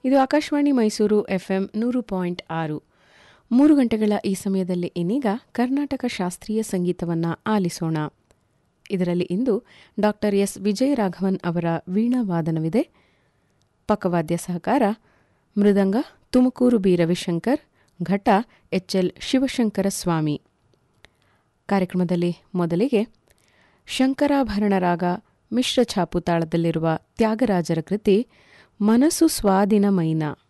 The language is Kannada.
ಇದು ಆಕಾಶವಾಣಿ ಮೈಸೂರು ಎಫ್ಎಂ ನೂರು ಪಾಯಿಂಟ್ ಆರು ಮೂರು ಗಂಟೆಗಳ ಈ ಸಮಯದಲ್ಲಿ ಇನ್ನೀಗ ಕರ್ನಾಟಕ ಶಾಸ್ತ್ರೀಯ ಸಂಗೀತವನ್ನು ಆಲಿಸೋಣ ಇದರಲ್ಲಿ ಇಂದು ಡಾಕ್ಟರ್ ಎಸ್ ವಿಜಯರಾಘವನ್ ಅವರ ವೀಣಾವಾದನವಿದೆ ಪಕ್ಕವಾದ್ಯ ಸಹಕಾರ ಮೃದಂಗ ತುಮಕೂರು ಬಿ ರವಿಶಂಕರ್ ಘಟ ಎಚ್ಎಲ್ ಶಿವಶಂಕರ ಸ್ವಾಮಿ ಕಾರ್ಯಕ್ರಮದಲ್ಲಿ ಮೊದಲಿಗೆ ಶಂಕರಾಭರಣ ರಾಗ ಮಿಶ್ರ ಛಾಪು ತಾಳದಲ್ಲಿರುವ ತ್ಯಾಗರಾಜರ ಕೃತಿ ಮನಸ್ಸು ಸ್ವಾಧೀನ ಮೈನ